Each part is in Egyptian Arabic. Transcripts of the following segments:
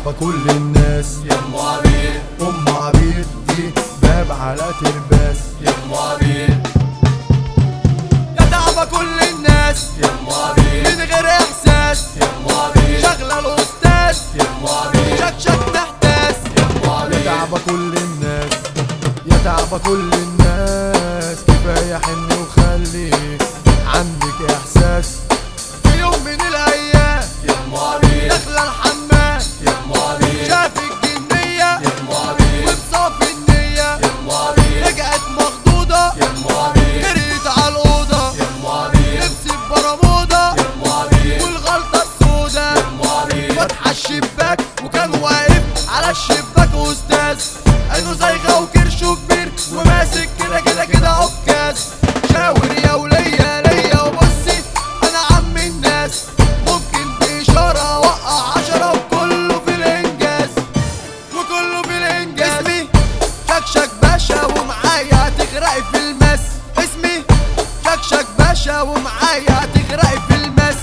تعبى كل الناس يا ام عبيد ام عبيد دي باب على ترباس يا ام عبيد يا تعبى كل الناس يا ام عبيد من غير احساس يا ام عبيد شغله الاستاذ يا ام عبيد شك شك محتاس يا ام يا عبيد تعبى كل الناس يا تعبى كل الناس كفاية حن وخلي عندك احساس في يوم من الايام يا ام عبيد داخله الحمام يا ام عبيد شافت جنيه يا ام عبيد وبصافي النية يا ام عبيد رجعت مخضوضة يا ام عبيد جريت على الأوضة يا ام عبيد لبست برموضة يا ام عبيد والغلطة السودا يا ام عبيد فتح الشباك وكان واقف على الشباك أستاذ عينه زيغة وكرشه كبير وماسك كده كده كده عكاز شاور يا وليا ليا وبصي أنا عم الناس ممكن بإشارة أوقع عشرة وكله في الإنجاز وكله في الإنجاز اسمي شكشك باشا ومعايا هتغرقي في المس اسمي شكشك باشا ومعايا هتغرقي في المس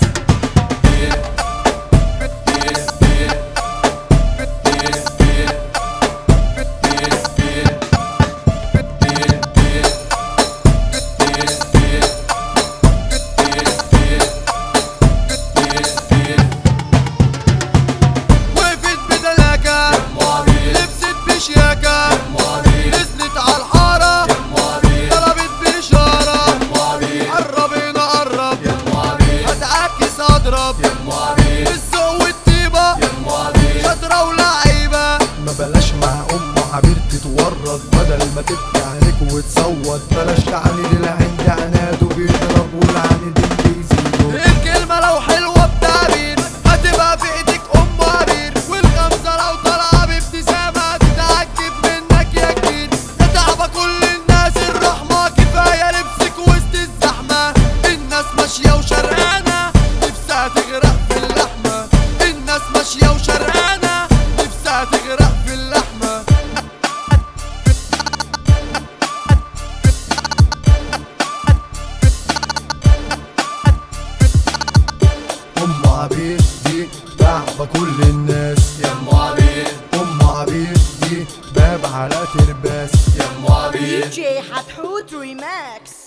وقفت بدلاكة لبست بشياكة نزلت على الحارة طلبت بإشارة قرب هنا قرب هتعكس اضرب بالذوق والطيبة شاطرة ولعيبة ما بلاش مع ام عبير تتورط بدل ما تبكي عليك وتصوت بلاش تعني للعند عناد وبيضرب والعند بيزيدوا الكلمة لو حلوة بتعبير هتبقى في ايديك ام عبير والغمزة لو طالعة بابتسامة هتتعجب منك يا كبير يا تعبى كل الناس الرحمة كفاية لبسك وسط الزحمة الناس ماشية وشرقانة نفسها تغرق في اللحمة الناس ماشية وشرقانة نفسها تغرق في اللحمة ام عبير دي تعبى كل الناس يا ام عبيد ام عبير دي باب على ترباس يا ام عبيد DJ Hathout Remix